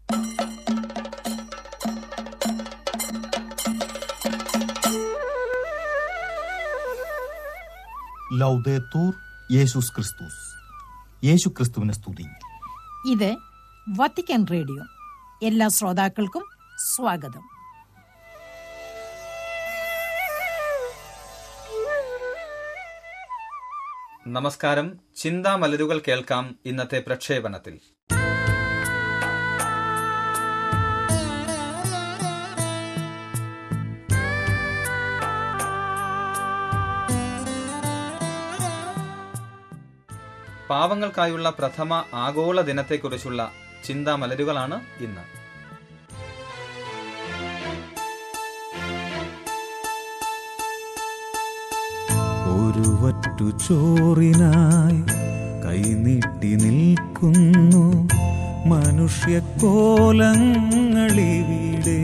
ലൗദേത്തൂർ യേശുസ് ക്രിസ്തുസ് യേശു ക്രിസ്തുവിനെ സ്തുതി ഇത് വത്തിക്കാൻ റേഡിയോ എല്ലാ ശ്രോതാക്കൾക്കും സ്വാഗതം നമസ്കാരം ചിന്താമലരുകൾ കേൾക്കാം ഇന്നത്തെ പ്രക്ഷേപണത്തിൽ പാവങ്ങൾക്കായുള്ള പ്രഥമ ആഗോള ദിനത്തെക്കുറിച്ചുള്ള ചിന്താമലരുകളാണ് ഇന്ന് ഒരു വറ്റു ചോറിനായി കൈനീട്ടി നിൽക്കുന്നു മനുഷ്യക്കോലങ്ങളിവിടെ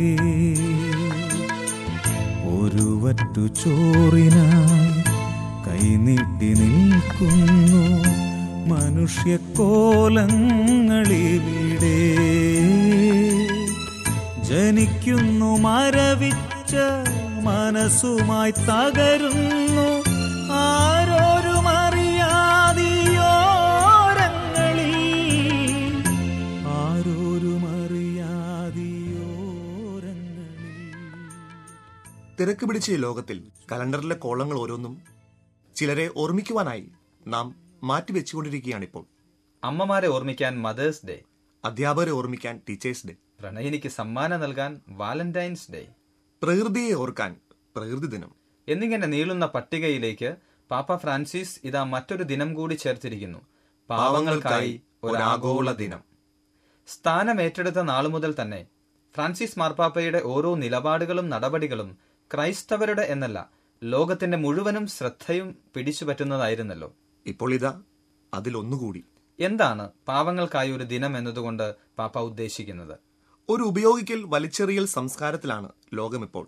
ഒരു വറ്റു ചോറിനായി കൈനീട്ടി നിൽക്കുന്നു മനുഷ്യക്കോലങ്ങളിവിടെ ജനിക്കുന്നു മരവിച്ച മനസ്സുമായി തകരുന്നു ആരോരും അറിയാതിയോരങ്ങളിൽ ആരോരും അറിയാതിയോരങ്ങളിൽ തിരക്ക് പിടിച്ച ഈ ലോകത്തിൽ കലണ്ടറിലെ കോളങ്ങൾ ഓരോന്നും ചിലരെ ഓർമ്മിക്കുവാനായി നാം മാറ്റിവെച്ചുകൊണ്ടിരിക്കുകയാണിപ്പോൾ അമ്മമാരെ ഓർമ്മിക്കാൻ മദേഴ്സ് ഡേ അധ്യാപകരെ ഓർമ്മിക്കാൻ ടീച്ചേഴ്സ് ഡേ പ്രണയിനിക്ക് സമ്മാനം നൽകാൻ വാലന്റൈൻസ് ഡേ പ്രകൃതിയെ ഓർക്കാൻ പ്രകൃതി ദിനം എന്നിങ്ങനെ നീളുന്ന പട്ടികയിലേക്ക് പാപ്പ ഫ്രാൻസിസ് ഇതാ മറ്റൊരു ദിനം കൂടി ചേർത്തിരിക്കുന്നു പാവങ്ങൾക്കായി ഒരാഗോള ദിനം സ്ഥാനം ഏറ്റെടുത്ത നാളു മുതൽ തന്നെ ഫ്രാൻസിസ് മാർപ്പാപ്പയുടെ ഓരോ നിലപാടുകളും നടപടികളും ക്രൈസ്തവരുടെ എന്നല്ല ലോകത്തിന്റെ മുഴുവനും ശ്രദ്ധയും പിടിച്ചുപറ്റുന്നതായിരുന്നല്ലോ ഇപ്പോൾ ഇതാ അതിലൊന്നുകൂടി എന്താണ് പാവങ്ങൾക്കായി ഒരു ദിനം എന്നതുകൊണ്ട് പാപ്പ ഉദ്ദേശിക്കുന്നത് ഒരു ഉപയോഗിക്കൽ വലിച്ചെറിയൽ സംസ്കാരത്തിലാണ് ലോകമിപ്പോൾ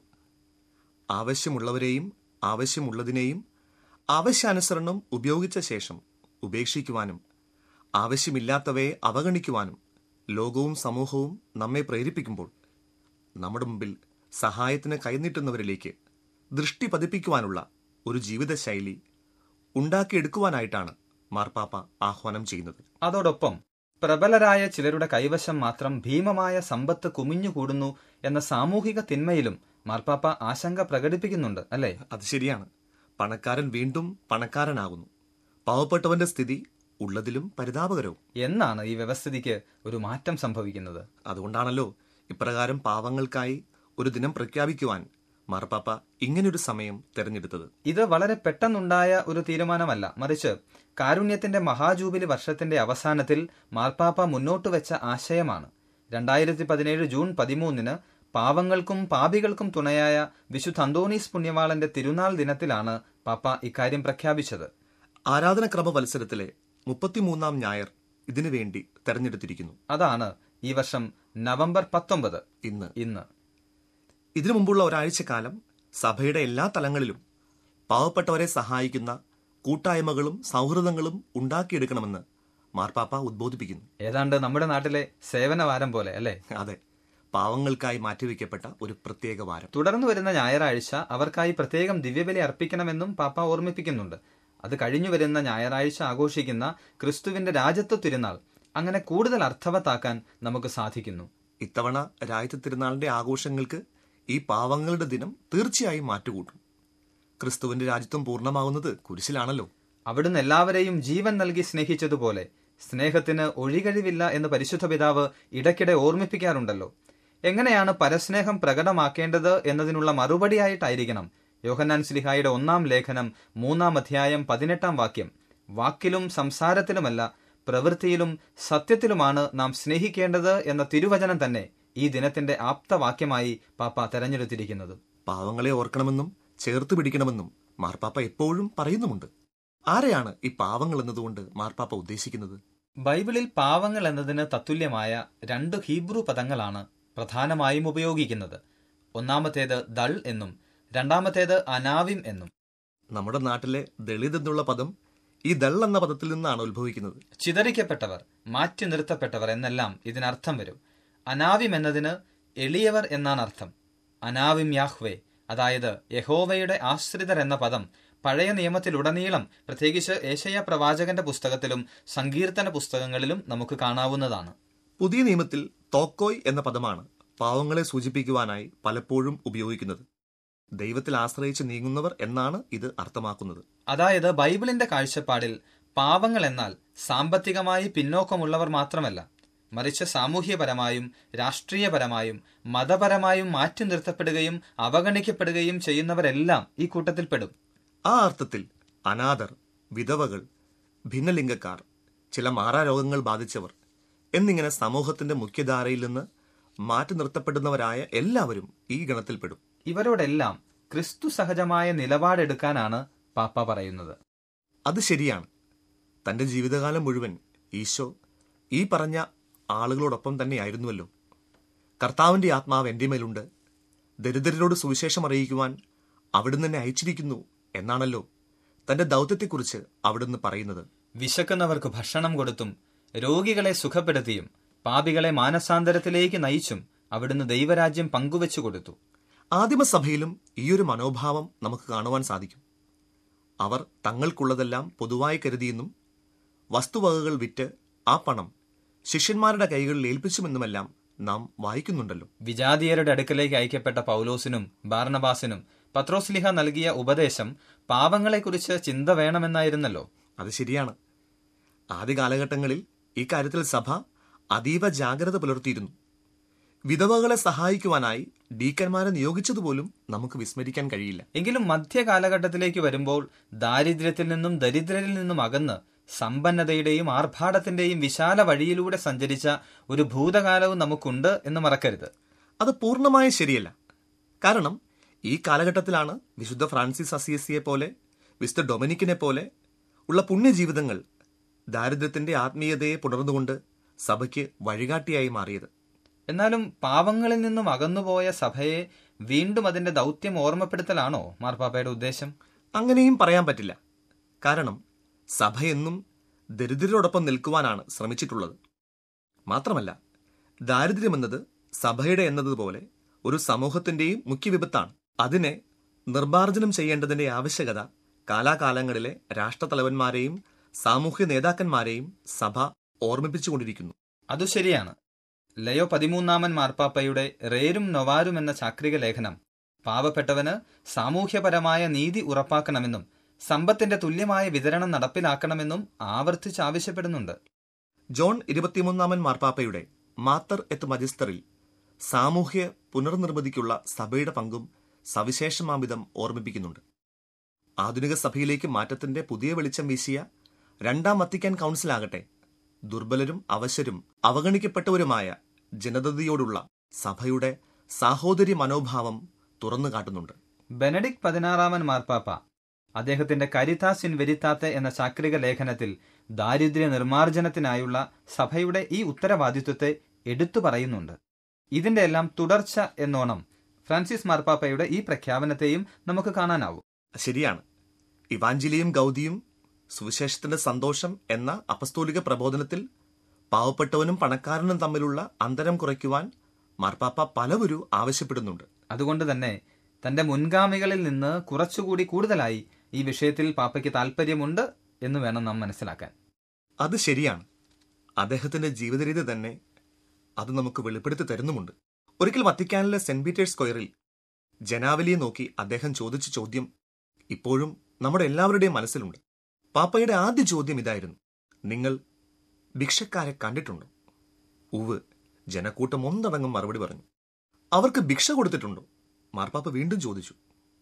ആവശ്യമുള്ളവരെയും ആവശ്യമുള്ളതിനെയും ആവശ്യാനുസരണം ഉപയോഗിച്ച ശേഷം ഉപേക്ഷിക്കുവാനും ആവശ്യമില്ലാത്തവയെ അവഗണിക്കുവാനും ലോകവും സമൂഹവും നമ്മെ പ്രേരിപ്പിക്കുമ്പോൾ നമ്മുടെ മുമ്പിൽ സഹായത്തിന് കൈനീട്ടുന്നവരിലേക്ക് ദൃഷ്ടി പതിപ്പിക്കുവാനുള്ള ഒരു ജീവിതശൈലി ഉണ്ടാക്കിയെടുക്കുവാനായിട്ടാണ് മാർപ്പാപ്പ ആഹ്വാനം ചെയ്യുന്നത് അതോടൊപ്പം പ്രബലരായ ചിലരുടെ കൈവശം മാത്രം ഭീമമായ സമ്പത്ത് കുമിഞ്ഞുകൂടുന്നു എന്ന സാമൂഹിക തിന്മയിലും മാർപ്പാപ്പ ആശങ്ക പ്രകടിപ്പിക്കുന്നുണ്ട് അല്ലേ അത് ശരിയാണ് പണക്കാരൻ വീണ്ടും പണക്കാരനാകുന്നു പാവപ്പെട്ടവന്റെ സ്ഥിതി ഉള്ളതിലും പരിതാപകരവും എന്നാണ് ഈ വ്യവസ്ഥിതിക്ക് ഒരു മാറ്റം സംഭവിക്കുന്നത് അതുകൊണ്ടാണല്ലോ ഇപ്രകാരം പാവങ്ങൾക്കായി ഒരു ദിനം പ്രഖ്യാപിക്കുവാൻ മാർപ്പാപ്പ ഇങ്ങനൊരു സമയം തെരഞ്ഞെടുത്തത് ഇത് വളരെ പെട്ടെന്നുണ്ടായ ഒരു തീരുമാനമല്ല മറിച്ച് കാരുണ്യത്തിന്റെ മഹാജൂബിലി വർഷത്തിന്റെ അവസാനത്തിൽ മാർപ്പാപ്പ മുന്നോട്ട് വെച്ച ആശയമാണ് രണ്ടായിരത്തി പതിനേഴ് ജൂൺ പതിമൂന്നിന് പാവങ്ങൾക്കും പാപികൾക്കും തുണയായ വിശുദ്ധ അന്തോണീസ് പുണ്യവാളന്റെ തിരുനാൾ ദിനത്തിലാണ് പാപ്പ ഇക്കാര്യം പ്രഖ്യാപിച്ചത് ആരാധനക്രമ മത്സരത്തിലെ മുപ്പത്തിമൂന്നാം ഞായർ ഇതിനു വേണ്ടി തെരഞ്ഞെടുത്തിരിക്കുന്നു അതാണ് ഈ വർഷം നവംബർ പത്തൊമ്പത് ഇന്ന് ഇന്ന് ഇതിനു മുമ്പുള്ള ഒരാഴ്ചക്കാലം സഭയുടെ എല്ലാ തലങ്ങളിലും പാവപ്പെട്ടവരെ സഹായിക്കുന്ന കൂട്ടായ്മകളും സൗഹൃദങ്ങളും ഉണ്ടാക്കിയെടുക്കണമെന്ന് മാർപ്പാപ്പ ഉദ്ബോധിപ്പിക്കുന്നു ഏതാണ്ട് നമ്മുടെ നാട്ടിലെ സേവനവാരം പോലെ അല്ലേ അതെ പാവങ്ങൾക്കായി മാറ്റിവെക്കപ്പെട്ട ഒരു പ്രത്യേക വാരം തുടർന്നു വരുന്ന ഞായറാഴ്ച അവർക്കായി പ്രത്യേകം ദിവ്യബലി അർപ്പിക്കണമെന്നും പാപ്പ ഓർമ്മിപ്പിക്കുന്നുണ്ട് അത് കഴിഞ്ഞു വരുന്ന ഞായറാഴ്ച ആഘോഷിക്കുന്ന ക്രിസ്തുവിന്റെ രാജത്വ തിരുനാൾ അങ്ങനെ കൂടുതൽ അർത്ഥവത്താക്കാൻ നമുക്ക് സാധിക്കുന്നു ഇത്തവണ രാജ്യത്തെ തിരുനാളിന്റെ ആഘോഷങ്ങൾക്ക് ഈ പാവങ്ങളുടെ ദിനം തീർച്ചയായും മാറ്റുകൂട്ടും ക്രിസ്തുവിന്റെ രാജ്യത്വം പൂർണ്ണമാകുന്നത് കുരിശിലാണല്ലോ അവിടുന്ന് എല്ലാവരെയും ജീവൻ നൽകി സ്നേഹിച്ചതുപോലെ സ്നേഹത്തിന് ഒഴികഴിവില്ല എന്ന് പരിശുദ്ധ പിതാവ് ഇടയ്ക്കിടെ ഓർമ്മിപ്പിക്കാറുണ്ടല്ലോ എങ്ങനെയാണ് പരസ്നേഹം പ്രകടമാക്കേണ്ടത് എന്നതിനുള്ള മറുപടിയായിട്ടായിരിക്കണം യോഹന്നാൻ സ്ലിഹായുടെ ഒന്നാം ലേഖനം മൂന്നാം അധ്യായം പതിനെട്ടാം വാക്യം വാക്കിലും സംസാരത്തിലുമല്ല പ്രവൃത്തിയിലും സത്യത്തിലുമാണ് നാം സ്നേഹിക്കേണ്ടത് എന്ന തിരുവചനം തന്നെ ഈ ദിനത്തിന്റെ ആപ്തവാക്യമായി പാപ്പ തെരഞ്ഞെടുത്തിരിക്കുന്നത് പാവങ്ങളെ ഓർക്കണമെന്നും ചേർത്ത് പിടിക്കണമെന്നും മാർപ്പാപ്പ എപ്പോഴും പറയുന്നുമുണ്ട് ആരെയാണ് ഈ പാവങ്ങൾ എന്നതുകൊണ്ട് മാർപ്പാപ്പ ഉദ്ദേശിക്കുന്നത് ബൈബിളിൽ പാവങ്ങൾ എന്നതിന് തത്തുല്യമായ രണ്ട് ഹീബ്രു പദങ്ങളാണ് പ്രധാനമായും ഉപയോഗിക്കുന്നത് ഒന്നാമത്തേത് ദൾ എന്നും രണ്ടാമത്തേത് അനാവിം എന്നും നമ്മുടെ നാട്ടിലെ ദളിത് എന്നുള്ള പദം ഈ ദൾ എന്ന പദത്തിൽ നിന്നാണ് ഉത്ഭവിക്കുന്നത് ചിതറിക്കപ്പെട്ടവർ മാറ്റി നിർത്തപ്പെട്ടവർ എന്നെല്ലാം ഇതിനർത്ഥം വരും അനാവിം എന്നതിന് എളിയവർ എന്നാണ് അർത്ഥം അനാവിം യാഹ്വേ അതായത് യഹോവയുടെ ആശ്രിതർ എന്ന പദം പഴയ നിയമത്തിലുടനീളം പ്രത്യേകിച്ച് ഏശയ പ്രവാചകന്റെ പുസ്തകത്തിലും സങ്കീർത്തന പുസ്തകങ്ങളിലും നമുക്ക് കാണാവുന്നതാണ് പുതിയ നിയമത്തിൽ തോക്കോയ് എന്ന പദമാണ് പാവങ്ങളെ സൂചിപ്പിക്കുവാനായി പലപ്പോഴും ഉപയോഗിക്കുന്നത് ദൈവത്തിൽ ആശ്രയിച്ച് നീങ്ങുന്നവർ എന്നാണ് ഇത് അർത്ഥമാക്കുന്നത് അതായത് ബൈബിളിന്റെ കാഴ്ചപ്പാടിൽ പാവങ്ങൾ എന്നാൽ സാമ്പത്തികമായി പിന്നോക്കമുള്ളവർ മാത്രമല്ല മറിച്ച് സാമൂഹ്യപരമായും രാഷ്ട്രീയപരമായും മതപരമായും മാറ്റി നിർത്തപ്പെടുകയും അവഗണിക്കപ്പെടുകയും ചെയ്യുന്നവരെല്ലാം ഈ കൂട്ടത്തിൽപ്പെടും ആ അർത്ഥത്തിൽ അനാഥർ വിധവകൾ ഭിന്നലിംഗക്കാർ ചില മാറാരോഗങ്ങൾ ബാധിച്ചവർ എന്നിങ്ങനെ സമൂഹത്തിന്റെ മുഖ്യധാരയിൽ നിന്ന് മാറ്റി നിർത്തപ്പെടുന്നവരായ എല്ലാവരും ഈ ഗണത്തിൽപ്പെടും ഇവരോടെല്ലാം ക്രിസ്തു സഹജമായ നിലപാടെടുക്കാനാണ് പാപ്പ പറയുന്നത് അത് ശരിയാണ് തന്റെ ജീവിതകാലം മുഴുവൻ ഈശോ ഈ പറഞ്ഞ ആളുകളോടൊപ്പം തന്നെയായിരുന്നുവല്ലോ കർത്താവിന്റെ ആത്മാവ് എന്റെ മേലുണ്ട് ദരിദ്രരോട് സുവിശേഷം അറിയിക്കുവാൻ അവിടുന്ന് എന്നെ അയച്ചിരിക്കുന്നു എന്നാണല്ലോ തന്റെ ദൗത്യത്തെക്കുറിച്ച് അവിടുന്ന് പറയുന്നത് വിശക്കുന്നവർക്ക് ഭക്ഷണം കൊടുത്തും രോഗികളെ സുഖപ്പെടുത്തിയും പാപികളെ മാനസാന്തരത്തിലേക്ക് നയിച്ചും അവിടുന്ന് ദൈവരാജ്യം പങ്കുവച്ചു കൊടുത്തു ആദിമസഭയിലും ഈയൊരു മനോഭാവം നമുക്ക് കാണുവാൻ സാധിക്കും അവർ തങ്ങൾക്കുള്ളതെല്ലാം പൊതുവായി കരുതിയെന്നും വസ്തുവകകൾ വിറ്റ് ആ പണം ശിഷ്യന്മാരുടെ കൈകളിൽ ഏൽപ്പിച്ചുമെന്നുമെല്ലാം നാം വായിക്കുന്നുണ്ടല്ലോ വിജാതീയരുടെ അടുക്കലേക്ക് അയക്കപ്പെട്ട പൗലോസിനും ബാർണബാസിനും പത്രോസ്ലിഹ നൽകിയ ഉപദേശം പാവങ്ങളെക്കുറിച്ച് ചിന്ത വേണമെന്നായിരുന്നല്ലോ അത് ശരിയാണ് ആദ്യ കാലഘട്ടങ്ങളിൽ ഈ കാര്യത്തിൽ സഭ അതീവ ജാഗ്രത പുലർത്തിയിരുന്നു വിധവകളെ സഹായിക്കുവാനായി ഡീക്കന്മാരെ നിയോഗിച്ചതുപോലും നമുക്ക് വിസ്മരിക്കാൻ കഴിയില്ല എങ്കിലും മധ്യ കാലഘട്ടത്തിലേക്ക് വരുമ്പോൾ ദാരിദ്ര്യത്തിൽ നിന്നും ദരിദ്രരിൽ നിന്നും അകന്ന് സമ്പന്നതയുടെയും ആർഭാടത്തിന്റെയും വിശാല വഴിയിലൂടെ സഞ്ചരിച്ച ഒരു ഭൂതകാലവും നമുക്കുണ്ട് എന്ന് മറക്കരുത് അത് പൂർണ്ണമായും ശരിയല്ല കാരണം ഈ കാലഘട്ടത്തിലാണ് വിശുദ്ധ ഫ്രാൻസിസ് അസിയസിയെ പോലെ വിശുദ്ധ ഡൊമിനിക്കിനെ പോലെ ഉള്ള പുണ്യജീവിതങ്ങൾ ദാരിദ്ര്യത്തിന്റെ ആത്മീയതയെ പുണർന്നുകൊണ്ട് സഭയ്ക്ക് വഴികാട്ടിയായി മാറിയത് എന്നാലും പാവങ്ങളിൽ നിന്നും അകന്നുപോയ സഭയെ വീണ്ടും അതിന്റെ ദൗത്യം ഓർമ്മപ്പെടുത്തലാണോ മാർപ്പാപ്പയുടെ ഉദ്ദേശം അങ്ങനെയും പറയാൻ പറ്റില്ല കാരണം സഭ എന്നും ദരിദ്രരോടൊപ്പം നിൽക്കുവാനാണ് ശ്രമിച്ചിട്ടുള്ളത് മാത്രമല്ല ദാരിദ്ര്യമെന്നത് സഭയുടെ എന്നതുപോലെ ഒരു സമൂഹത്തിന്റെയും മുഖ്യ വിപത്താണ് അതിനെ നിർമ്മാർജ്ജനം ചെയ്യേണ്ടതിന്റെ ആവശ്യകത കാലാകാലങ്ങളിലെ രാഷ്ട്രതലവന്മാരെയും സാമൂഹ്യ നേതാക്കന്മാരെയും സഭ ഓർമ്മിപ്പിച്ചുകൊണ്ടിരിക്കുന്നു അതു ശരിയാണ് ലയോ പതിമൂന്നാമൻ മാർപ്പാപ്പയുടെ റേരും നൊവാരും എന്ന ചാക്രിക ലേഖനം പാവപ്പെട്ടവന് സാമൂഹ്യപരമായ നീതി ഉറപ്പാക്കണമെന്നും സമ്പത്തിന്റെ തുല്യമായ വിതരണം നടപ്പിലാക്കണമെന്നും ആവർത്തിച്ച് ആവശ്യപ്പെടുന്നുണ്ട് ജോൺ ഇരുപത്തിമൂന്നാമൻ മാർപ്പാപ്പയുടെ മാത്തർ എത്ത് മജിസ്റ്ററിൽ സാമൂഹ്യ പുനർനിർമ്മിതിക്കുള്ള സഭയുടെ പങ്കും സവിശേഷമാംവിധം ഓർമ്മിപ്പിക്കുന്നുണ്ട് ആധുനിക സഭയിലേക്ക് മാറ്റത്തിന്റെ പുതിയ വെളിച്ചം വീശിയ രണ്ടാം വത്തിക്കാൻ കൗൺസിലാകട്ടെ ദുർബലരും അവശരും അവഗണിക്കപ്പെട്ടവരുമായ ജനതയോടുള്ള സഭയുടെ സാഹോദര്യ മനോഭാവം തുറന്നു കാട്ടുന്നുണ്ട് ബെനഡിക് പതിനാറാമൻ മാർപ്പാപ്പ അദ്ദേഹത്തിന്റെ കരിതാസ് ഇൻ വെരിത്താത്തെ എന്ന ചാക്രിക ലേഖനത്തിൽ ദാരിദ്ര്യ നിർമ്മാർജ്ജനത്തിനായുള്ള സഭയുടെ ഈ ഉത്തരവാദിത്വത്തെ എടുത്തു പറയുന്നുണ്ട് ഇതിന്റെ എല്ലാം തുടർച്ച എന്നോണം ഫ്രാൻസിസ് മാർപ്പാപ്പയുടെ ഈ പ്രഖ്യാപനത്തെയും നമുക്ക് കാണാനാവും ശരിയാണ് ഇവാഞ്ചലിയും ഗൗതിയും സുവിശേഷത്തിന്റെ സന്തോഷം എന്ന അപസ്തോലിക പ്രബോധനത്തിൽ പാവപ്പെട്ടവനും പണക്കാരനും തമ്മിലുള്ള അന്തരം കുറയ്ക്കുവാൻ മാർപ്പാപ്പ പലവരും ആവശ്യപ്പെടുന്നുണ്ട് അതുകൊണ്ട് തന്നെ തന്റെ മുൻഗാമികളിൽ നിന്ന് കുറച്ചുകൂടി കൂടുതലായി ഈ വിഷയത്തിൽ പാപ്പയ്ക്ക് താല്പര്യമുണ്ട് എന്ന് വേണം നാം മനസ്സിലാക്കാൻ അത് ശരിയാണ് അദ്ദേഹത്തിന്റെ ജീവിതരീതി തന്നെ അത് നമുക്ക് വെളിപ്പെടുത്തി തരുന്നുമുണ്ട് ഒരിക്കൽ വത്തിക്കാനിലെ സെന്റ് പീറ്റേഴ്സ് സ്ക്വയറിൽ ജനാവലിയെ നോക്കി അദ്ദേഹം ചോദിച്ച ചോദ്യം ഇപ്പോഴും നമ്മുടെ എല്ലാവരുടെയും മനസ്സിലുണ്ട് പാപ്പയുടെ ആദ്യ ചോദ്യം ഇതായിരുന്നു നിങ്ങൾ ഭിക്ഷക്കാരെ കണ്ടിട്ടുണ്ടോ ഉവ് ജനക്കൂട്ടം ഒന്നടങ്കം മറുപടി പറഞ്ഞു അവർക്ക് ഭിക്ഷ കൊടുത്തിട്ടുണ്ടോ മാർപ്പാപ്പ വീണ്ടും ചോദിച്ചു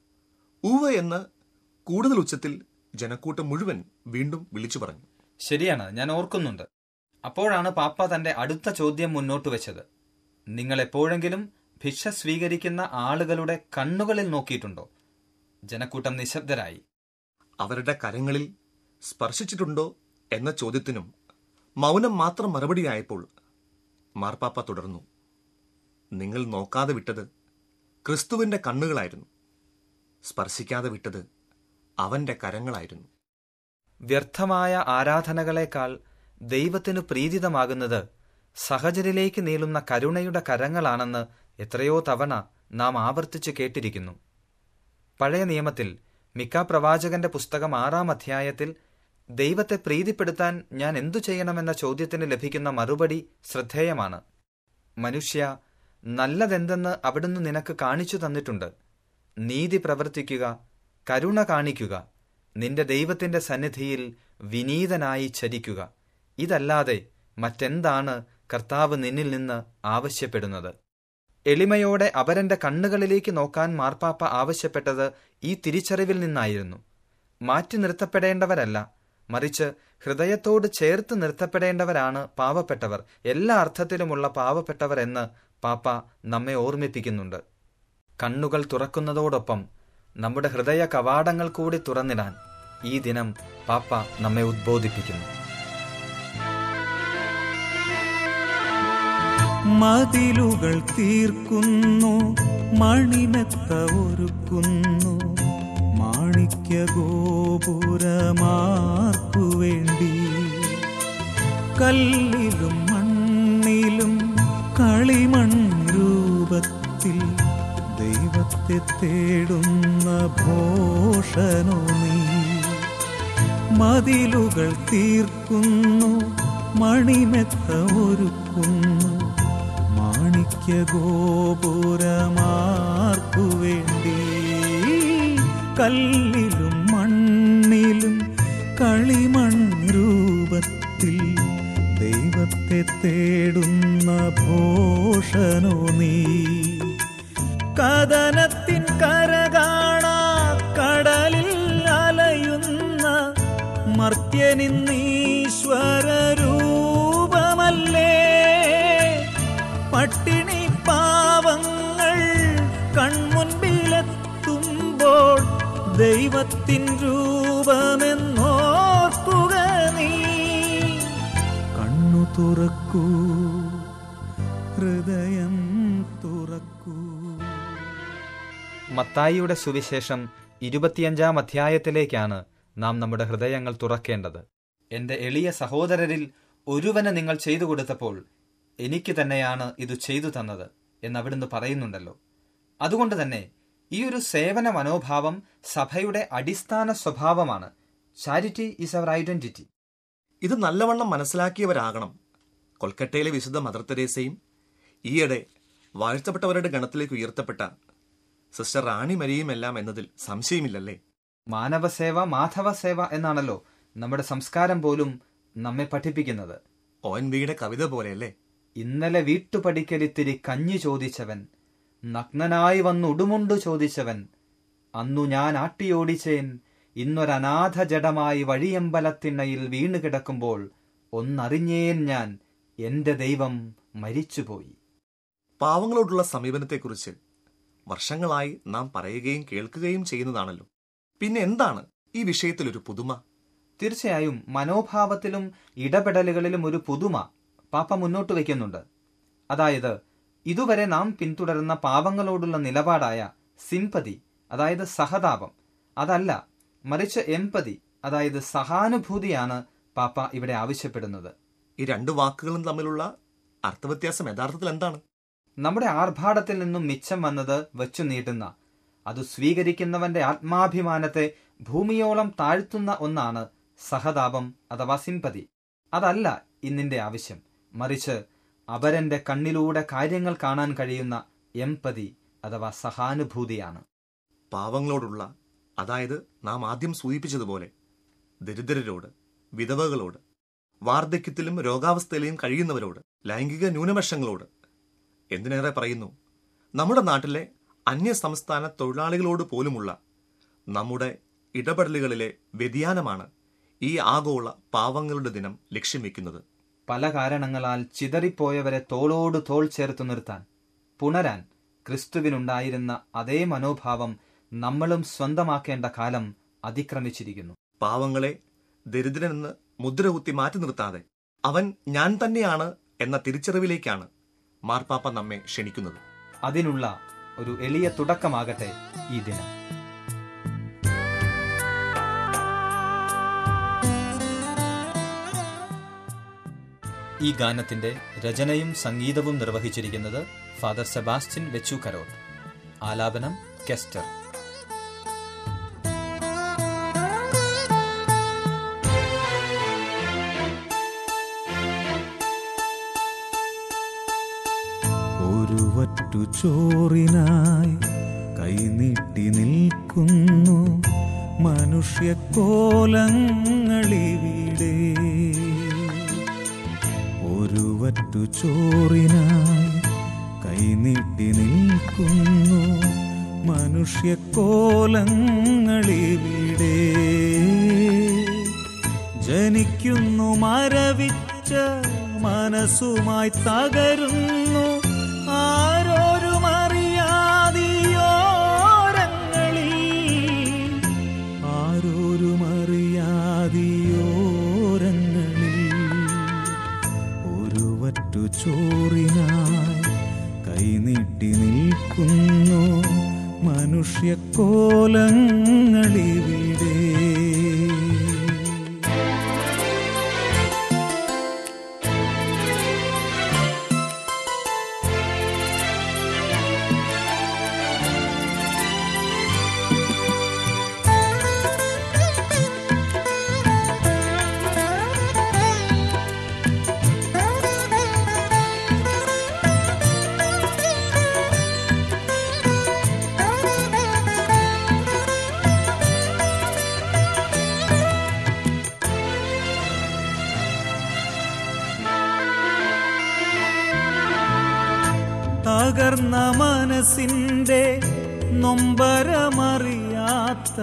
ഉവ് എന്ന് കൂടുതൽ ഉച്ചത്തിൽ ജനക്കൂട്ടം മുഴുവൻ വീണ്ടും വിളിച്ചു പറഞ്ഞു ശരിയാണ് ഞാൻ ഓർക്കുന്നുണ്ട് അപ്പോഴാണ് പാപ്പ തന്റെ അടുത്ത ചോദ്യം മുന്നോട്ട് വെച്ചത് നിങ്ങൾ എപ്പോഴെങ്കിലും ഭിക്ഷ സ്വീകരിക്കുന്ന ആളുകളുടെ കണ്ണുകളിൽ നോക്കിയിട്ടുണ്ടോ ജനക്കൂട്ടം നിശബ്ദരായി അവരുടെ കരങ്ങളിൽ സ്പർശിച്ചിട്ടുണ്ടോ എന്ന ചോദ്യത്തിനും മൗനം മാത്രം മറുപടിയായപ്പോൾ മാർപ്പാപ്പ തുടർന്നു നിങ്ങൾ നോക്കാതെ വിട്ടത് ക്രിസ്തുവിന്റെ കണ്ണുകളായിരുന്നു സ്പർശിക്കാതെ വിട്ടത് അവന്റെ കരങ്ങളായിരുന്നു വ്യർത്ഥമായ ആരാധനകളെക്കാൾ ദൈവത്തിനു പ്രീതിതമാകുന്നത് സഹചരിലേക്ക് നീളുന്ന കരുണയുടെ കരങ്ങളാണെന്ന് എത്രയോ തവണ നാം ആവർത്തിച്ച് കേട്ടിരിക്കുന്നു പഴയ നിയമത്തിൽ മിക്ക പ്രവാചകന്റെ പുസ്തകം ആറാം അധ്യായത്തിൽ ദൈവത്തെ പ്രീതിപ്പെടുത്താൻ ഞാൻ എന്തു ചെയ്യണമെന്ന ചോദ്യത്തിന് ലഭിക്കുന്ന മറുപടി ശ്രദ്ധേയമാണ് മനുഷ്യ നല്ലതെന്തെന്ന് അവിടുന്ന് നിനക്ക് കാണിച്ചു തന്നിട്ടുണ്ട് നീതി പ്രവർത്തിക്കുക കരുണ കാണിക്കുക നിന്റെ ദൈവത്തിന്റെ സന്നിധിയിൽ വിനീതനായി ചരിക്കുക ഇതല്ലാതെ മറ്റെന്താണ് കർത്താവ് നിന്നിൽ നിന്ന് ആവശ്യപ്പെടുന്നത് എളിമയോടെ അവരന്റെ കണ്ണുകളിലേക്ക് നോക്കാൻ മാർപ്പാപ്പ ആവശ്യപ്പെട്ടത് ഈ തിരിച്ചറിവിൽ നിന്നായിരുന്നു മാറ്റി നിർത്തപ്പെടേണ്ടവരല്ല മറിച്ച് ഹൃദയത്തോട് ചേർത്ത് നിർത്തപ്പെടേണ്ടവരാണ് പാവപ്പെട്ടവർ എല്ലാ അർത്ഥത്തിലുമുള്ള പാവപ്പെട്ടവർ എന്ന് പാപ്പ നമ്മെ ഓർമ്മിപ്പിക്കുന്നുണ്ട് കണ്ണുകൾ തുറക്കുന്നതോടൊപ്പം നമ്മുടെ ഹൃദയ കവാടങ്ങൾ കൂടി തുറന്നിടാൻ ഈ ദിനം പാപ്പ നമ്മെ ഉദ്ബോധിപ്പിക്കുന്നു മതിലുകൾ തീർക്കുന്നു മണിമെത്ത ഒരുക്കുന്നു മാണിക്യ ഗോപുരമാർക്കു വേണ്ടി കല്ലിലും മണ്ണിലും കളിമൺ രൂപത്തിൽ ദൈവത്തെ തേടുന്ന ഭോഷനോ നീ മതിലുകൾ തീർക്കുന്നു മണിമെത്ത ഒരുക്കുന്നു മാണിക്യ ഗോപുരമാർക്കു വേണ്ടി കല്ലിലും മണ്ണിലും കളിമൺ രൂപത്തിൽ ദൈവത്തെ തേടുന്ന ഭോഷനോ നീ കഥനത്തിൻ കരകാണാ കടലിൽ അലയുന്ന മർത്യനിന്നീശ്വര രൂപമല്ലേ പട്ടിണി പാവങ്ങൾ കൺമുൻപിലെത്തുമ്പോൾ ദൈവത്തിൻ രൂപമെന്നോർക്കുക നീ കണ്ണു തുറക്കൂ ഹൃദയം തുറക്കൂ മത്തായിയുടെ സുവിശേഷം ഇരുപത്തിയഞ്ചാം അധ്യായത്തിലേക്കാണ് നാം നമ്മുടെ ഹൃദയങ്ങൾ തുറക്കേണ്ടത് എന്റെ എളിയ സഹോദരരിൽ ഒരുവന് നിങ്ങൾ ചെയ്തു കൊടുത്തപ്പോൾ എനിക്ക് തന്നെയാണ് ഇത് ചെയ്തു തന്നത് എന്ന് അവിടുന്ന് പറയുന്നുണ്ടല്ലോ അതുകൊണ്ട് തന്നെ ഈ ഒരു സേവന മനോഭാവം സഭയുടെ അടിസ്ഥാന സ്വഭാവമാണ് ചാരിറ്റി ഈസ് അവർ ഐഡന്റിറ്റി ഇത് നല്ലവണ്ണം മനസ്സിലാക്കിയവരാകണം കൊൽക്കട്ടയിലെ വിശുദ്ധ മദർ തെരേസയും ഈയിടെ വാഴ്ത്തപ്പെട്ടവരുടെ ഗണത്തിലേക്ക് ഉയർത്തപ്പെട്ട സിസ്റ്റർ റാണി മരിയും എല്ലാം എന്നതിൽ സംശയമില്ലല്ലേ മാനവസേവ മാധവസേവ എന്നാണല്ലോ നമ്മുടെ സംസ്കാരം പോലും നമ്മെ പഠിപ്പിക്കുന്നത് ഒ എൻ വിയുടെ കവിത പോലെയല്ലേ ഇന്നലെ വീട്ടുപടിക്കലിത്തിരി കഞ്ഞി ചോദിച്ചവൻ നഗ്നനായി വന്ന് ഉടുമുണ്ടു ചോദിച്ചവൻ അന്നു ഞാൻ ആട്ടിയോടിച്ചേൻ ഇന്നൊരനാഥ ജഡമായി വഴിയമ്പലത്തിണ്ണയിൽ വീണു കിടക്കുമ്പോൾ ഒന്നറിഞ്ഞേൻ ഞാൻ എന്റെ ദൈവം മരിച്ചുപോയി പാവങ്ങളോടുള്ള സമീപനത്തെക്കുറിച്ച് വർഷങ്ങളായി നാം പറയുകയും കേൾക്കുകയും ചെയ്യുന്നതാണല്ലോ പിന്നെ എന്താണ് ഈ വിഷയത്തിൽ ഒരു പുതുമ തീർച്ചയായും മനോഭാവത്തിലും ഇടപെടലുകളിലും ഒരു പുതുമ പാപ്പ മുന്നോട്ട് വയ്ക്കുന്നുണ്ട് അതായത് ഇതുവരെ നാം പിന്തുടരുന്ന പാവങ്ങളോടുള്ള നിലപാടായ സിംപതി അതായത് സഹതാപം അതല്ല മറിച്ച് എംപതി അതായത് സഹാനുഭൂതിയാണ് പാപ്പ ഇവിടെ ആവശ്യപ്പെടുന്നത് ഈ രണ്ട് വാക്കുകളും തമ്മിലുള്ള അർത്ഥവ്യത്യാസം യഥാർത്ഥത്തിൽ എന്താണ് നമ്മുടെ ആർഭാടത്തിൽ നിന്നും മിച്ചം വന്നത് വച്ചു നീട്ടുന്ന അത് സ്വീകരിക്കുന്നവന്റെ ആത്മാഭിമാനത്തെ ഭൂമിയോളം താഴ്ത്തുന്ന ഒന്നാണ് സഹതാപം അഥവാ സിംപതി അതല്ല ഇന്നിന്റെ ആവശ്യം മറിച്ച് അപരന്റെ കണ്ണിലൂടെ കാര്യങ്ങൾ കാണാൻ കഴിയുന്ന എംപതി അഥവാ സഹാനുഭൂതിയാണ് പാവങ്ങളോടുള്ള അതായത് നാം ആദ്യം സൂചിപ്പിച്ചതുപോലെ ദരിദ്രരോട് വിധവകളോട് വാർദ്ധക്യത്തിലും രോഗാവസ്ഥയിലും കഴിയുന്നവരോട് ലൈംഗിക ന്യൂനപക്ഷങ്ങളോട് എന്തിനേറെ പറയുന്നു നമ്മുടെ നാട്ടിലെ അന്യ സംസ്ഥാന തൊഴിലാളികളോട് പോലുമുള്ള നമ്മുടെ ഇടപെടലുകളിലെ വ്യതിയാനമാണ് ഈ ആഗോള പാവങ്ങളുടെ ദിനം ലക്ഷ്യം വെക്കുന്നത് പല കാരണങ്ങളാൽ ചിതറിപ്പോയവരെ തോളോട് തോൾ ചേർത്ത് നിർത്താൻ പുണരാൻ ക്രിസ്തുവിനുണ്ടായിരുന്ന അതേ മനോഭാവം നമ്മളും സ്വന്തമാക്കേണ്ട കാലം അതിക്രമിച്ചിരിക്കുന്നു പാവങ്ങളെ ദരിദ്രനെന്ന് മുദ്രകുത്തി മാറ്റി നിർത്താതെ അവൻ ഞാൻ തന്നെയാണ് എന്ന തിരിച്ചറിവിലേക്കാണ് മാർപ്പാപ്പ നമ്മെ ക്ഷണിക്കുന്നത് അതിനുള്ള ഒരു എളിയ തുടക്കമാകട്ടെ ഈ ദിനം ഈ ഗാനത്തിന്റെ രചനയും സംഗീതവും നിർവഹിച്ചിരിക്കുന്നത് ഫാദർ സെബാസ്റ്റ്യൻ വെച്ചൂക്കരോൾ ആലാപനം കെസ്റ്റർ ഒരു വറ്റു ചോറിനായി കൈനീട്ടി നിൽക്കുന്നു മനുഷ്യക്കോലങ്ങളിവിടെ ഒരു വറ്റു ചോറിനായി കൈനീട്ടി നിൽക്കുന്നു മനുഷ്യക്കോലങ്ങളിവിടെ ജനിക്കുന്നു മരവിച്ച മനസ്സുമായി തകരുന്നു ആരോരും അറിയാതിയോരങ്ങളിൽ ആരോരും അറിയാതിയോരങ്ങളിൽ ഒരു വറ്റു ചോറിനായി കൈനീട്ടി നിൽക്കുന്നു മനുഷ്യക്കോലങ്ങളിവിടെ തകർന്ന മനസ്സിന്റെ നൊമ്പരമറിയാത്ത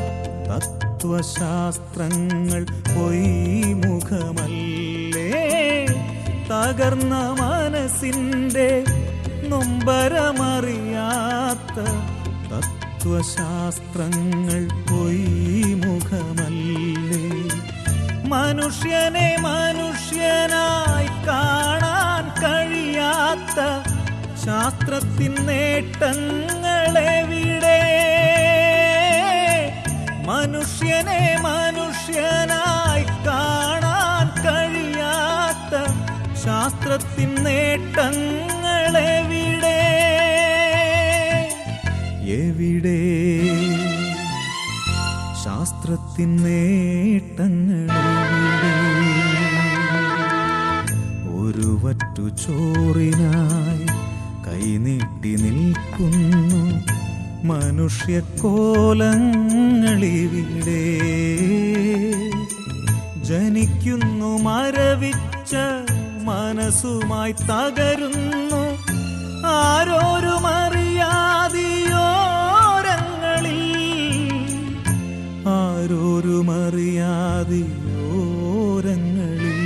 തത്വശാസ്ത്രങ്ങൾ പൊയ്മുഖമല്ലേ തകർന്ന മനസ്സിന്റെ നൊമ്പരമറിയാത്ത തത്വശാസ്ത്രങ്ങൾ പൊയ്മുഖമല്ലേ മനുഷ്യനെ മനുഷ്യനായി കാണാൻ കഴിയാത്ത ശാസ്ത്രത്തിൻ നേട്ടങ്ങളെവിടെ മനുഷ്യനെ മനുഷ്യനായി കാണാൻ കഴിയാത്ത ശാസ്ത്രത്തിൻ നേട്ടങ്ങളെവിടെ എവിടെ ശാസ്ത്രത്തിൻ നേട്ടങ്ങളെവിടെ ഒരു വറ്റു ചോറിനായി കൈനീട്ടി നിൽക്കുന്നു മനുഷ്യക്കോലങ്ങളിവിടെ ജനിക്കുന്നു മരവിച്ച മനസ്സുമായി തകരുന്നു ആരോരും അറിയാതിയോരങ്ങളിൽ ആരോരും അറിയാതിയോരങ്ങളിൽ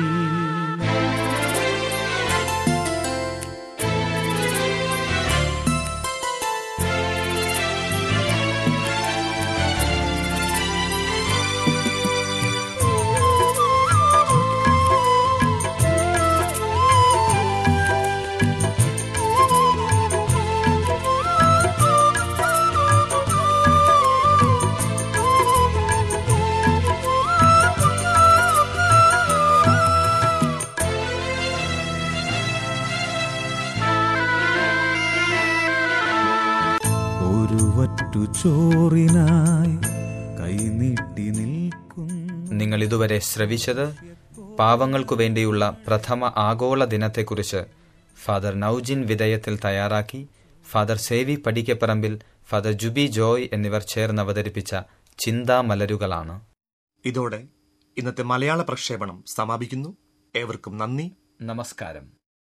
ഒരു വറ്റു ചോറിനായി കൈനീട്ടി നിൽക്കുന്നു നിങ്ങൾ ഇതുവരെ ശ്രവിച്ചത് പാവങ്ങൾക്കു വേണ്ടിയുള്ള പ്രഥമ ആഗോള ദിനത്തെക്കുറിച്ച് ഫാദർ നൌജിൻ വിധേയത്തിൽ തയ്യാറാക്കി ഫാദർ സേവി പടിക്കപ്പറമ്പിൽ ഫാദർ ജുബി ജോയ് എന്നിവർ ചേർന്ന് അവതരിപ്പിച്ച ചിന്താമലരുകളാണ് ഇതോടെ ഇന്നത്തെ മലയാള പ്രക്ഷേപണം സമാപിക്കുന്നു ഏവർക്കും നന്ദി നമസ്കാരം